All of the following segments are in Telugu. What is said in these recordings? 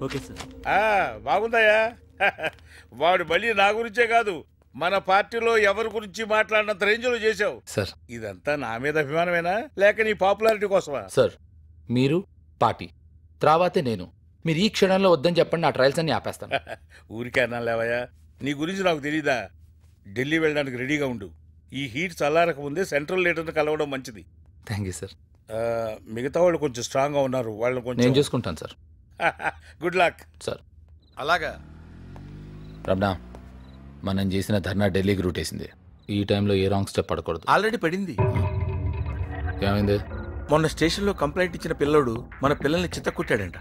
ఓకే సార్ ఆ, బాగుందయ్యా వాడు మళ్ళీ నా గురించే కాదు మన పార్టీలో ఎవరి గురించి మాట్లాడినంత రేంజ్లో చేశావు సార్ ఇదంతా నా మీద అభిమానమేనా లేక నీ పాపులారిటీ కోసమా సార్ మీరు పార్టీ తర్వాతే నేను మీరు ఈ క్షణంలో వద్దని చెప్పండి నా ట్రయల్స్ అన్ని ఆపేస్తాను ఊరికే అన్నాను లేవయ్యా నీ గురించి నాకు తెలీదా ఢిల్లీ వెళ్ళడానికి రెడీగా ఉండు ఈ హీట్ చల్లారక ముందే సెంట్రల్ లీడర్ని కలవడం మంచిది థ్యాంక్ యూ సార్ ఆ, మిగతా వాళ్ళు కొంచెం స్ట్రాంగ్గా ఉన్నారు వాళ్ళని నేను కొంచెం చూసుకుంటాను సార్ గుడ్ లక్ సార్ అలాగా రమణ మనం చేసిన ధర్నా ఢిల్లీకి రూట్ వేసింది ఈ టైంలో ఏ రాంగ్ స్టెప్ పడకూడదు ఆల్రెడీ పడింది ఏమైంది మొన్న స్టేషన్లో కంప్లైంట్ ఇచ్చిన పిల్లోడు మన పిల్లల్ని చిత్తకుట్టాడంట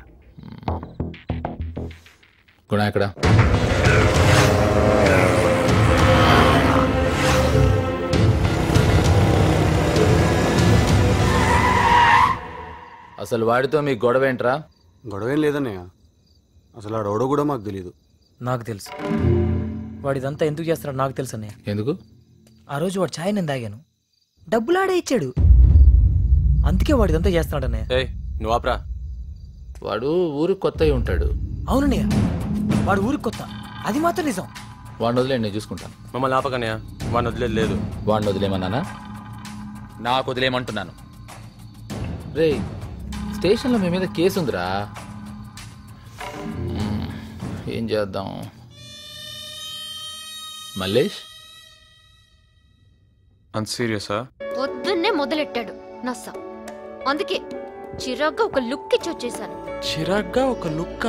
గుణ ఎక్కడ అసలు వాడితో మీ గొడవ ఏంట్రా గొడవేం లేదన్నయ్య అసలు ఆడోడో కూడా మాకు తెలియదు నాకు తెలుసు వాడు ఇదంతా ఎందుకు చేస్తున్నాడు నాకు తెలుసు అన్నయ్య ఎందుకు ఆ రోజు వాడు ఛాయ్ నేను తాగాను డబ్బులు ఆడే ఇచ్చాడు అందుకే వాడు ఇదంతా చేస్తున్నాడు అన్నయ్య ఏయ్ నువ్వు ఆపరా వాడు ఊరికి కొత్త అయి ఉంటాడు అవునన్నయ్య వాడు ఊరికి కొత్త అది మాత్రం నిజం వాడిని వదిలేండి నేను చూసుకుంటాను మమ్మల్ని ఆపకనయ్యా వాడిని వదిలేదు లేదు వాడిని వదిలేమన్నానా నాకు వదిలేయమంటున్నాను రే స్టేషన్లో మీ మీద కేసు ఉందిరా మ్మ్, ఏం చేద్దాం మల్లేష్ అంత సీరియసా పొద్దున్నే మొదలెట్టాడు నస్స అందుకే చిరాగ్గా ఒక లుక్ ఇచ్చి వచ్చేసాను చిరాగ్గా ఒక లుక్క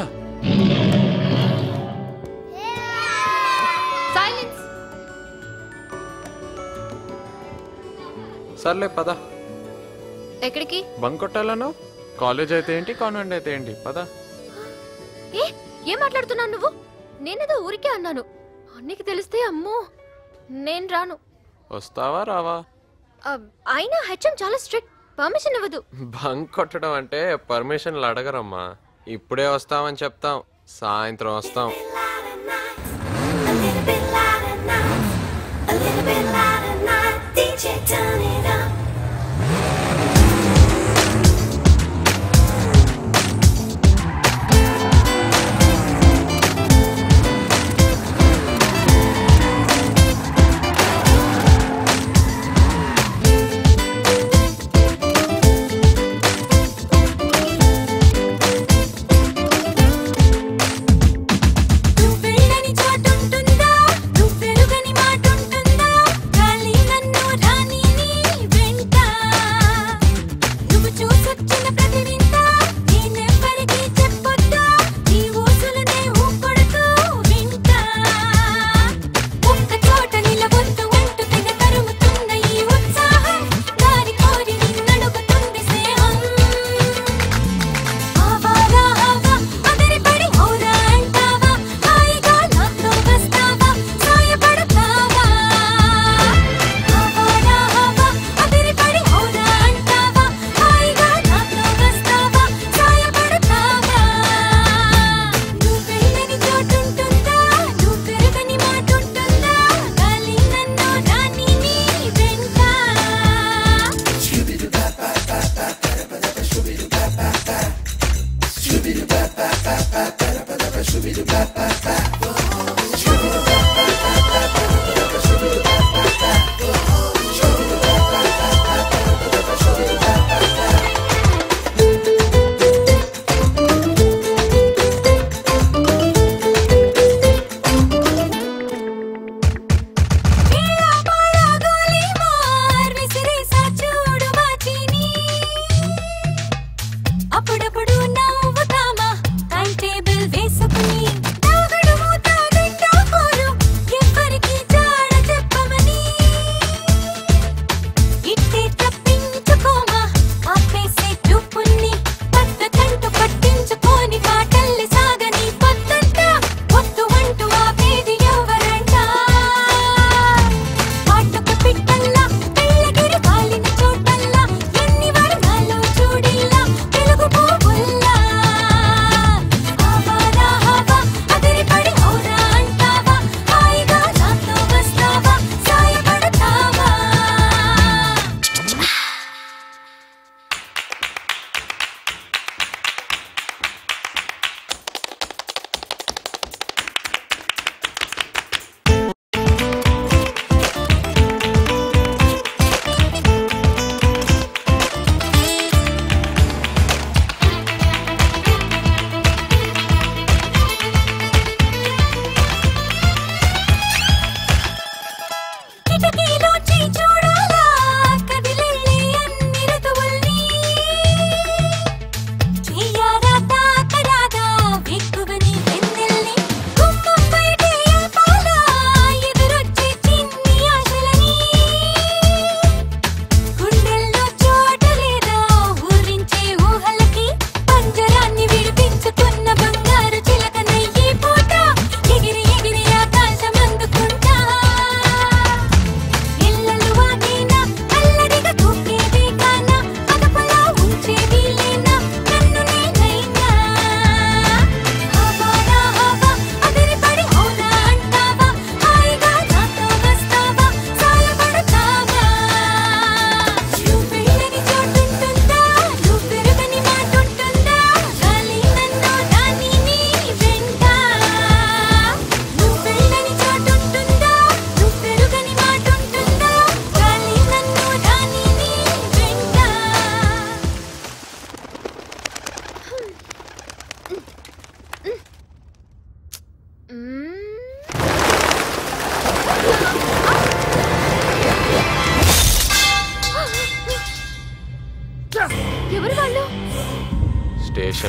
సైలెన్స్ సర్లే పద ఎక్కడికి బంక్ కొట్టాలను కాలేజ్ అయితే ఏంటి కాన్వెంట్ అయితే ఏంటి పద ఏ ఏం మాట్లాడుతున్నావు నువ్వు నేనేదో ఊరికే అన్నాను అన్నికి తెలిస్తే అమ్మో నేను రాను వస్తావా రావా అబ్, అయినా హెచ్ఎం చాలా స్ట్రిక్ట్ పర్మిషన్ ఇవ్వదు బంక్ కొట్టడం అంటే పర్మిషన్లు అడగరమ్మా ఇప్పుడే వస్తామని చెప్తాం సాయంత్రం వస్తాం నువ్వెళ్ళని చోటుంటుందా నువ్వెరుగని మాటుంటుందా గాలి నన్ను రానిని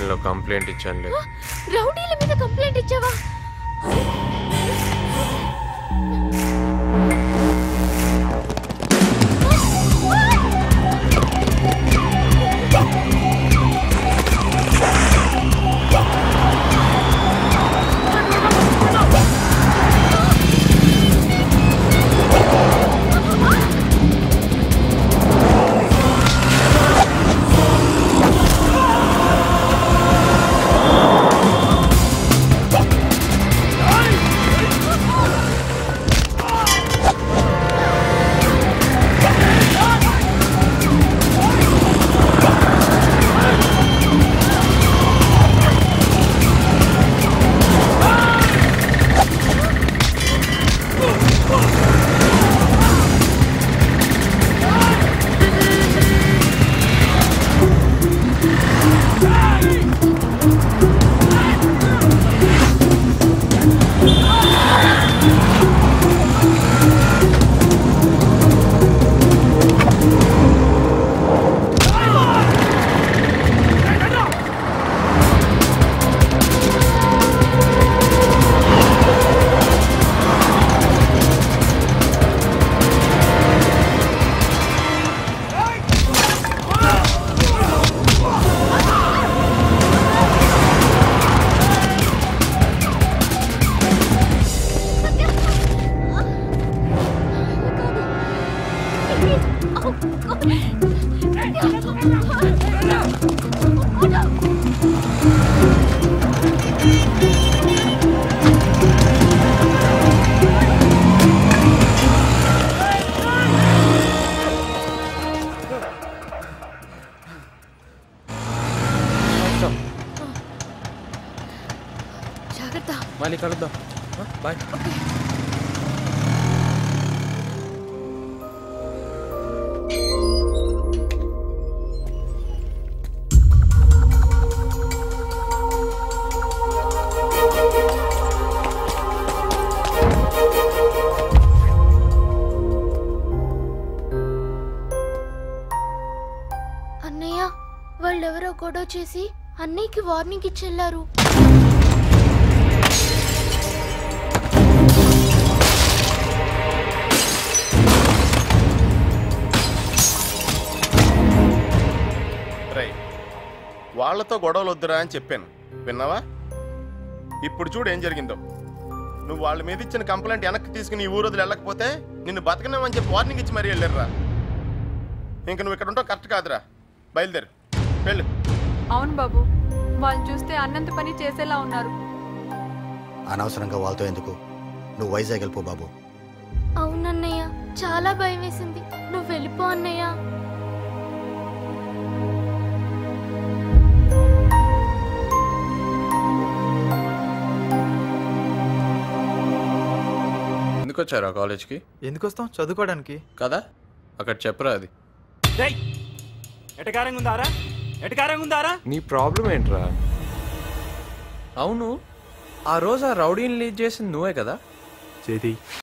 స్టేషన్లో కంప్లైంట్ ఇచ్చానులే రౌడీల మీద కంప్లైంట్ ఇచ్చావా జాగ్రత్త మళ్ళీ కలుద్దాం బాయ్ అన్నయ్య వాళ్ళెవరో గొడవ చేసి అన్నయ్యకి వార్నింగ్ ఇచ్చెళ్లారు రై వాళ్ళతో గొడవలు వద్దురా అని చెప్పాను విన్నావా ఇప్పుడు చూడు ఏం జరిగిందో నువ్వు వాళ్ళ మీద ఇచ్చిన కంప్లైంట్ వెనక్కి తీసుకుని ఈ ఊరు వదిలి వెళ్ళకపోతే నిన్ను బతకనేమని చెప్పి వార్నింగ్ ఇచ్చి మరీ వెళ్ళారురా ఇంక నువ్వు ఇక్కడ ఉంటావు కరెక్ట్ కాదురా బయలుదేరు వెళ్ళు అవును బాబు వాళ్ళు చూస్తే అన్నంత పని చేసేలా ఉన్నారు అనవసరంగా వాళ్ళతో ఎందుకు నువ్వు వైజాగ్ వెళ్ళిపో బాబు అవునన్నయ్య చాలా భయం వేసింది నువ్వు వెళ్ళిపో అన్నయ్య ఎందుకు వచ్చారా కాలేజ్కి ఎందుకు వస్తాం చదువుకోవడానికి కదా అక్కడ చెప్పరా అది ఎటకారంగా ఉందారా ఎటకారంగా ఉందారా నీ ప్రాబ్లం ఏంట్రా అవును ఆ రోజు ఆ రౌడీని లీడ్ చేసింది నువ్వే కదా చేతి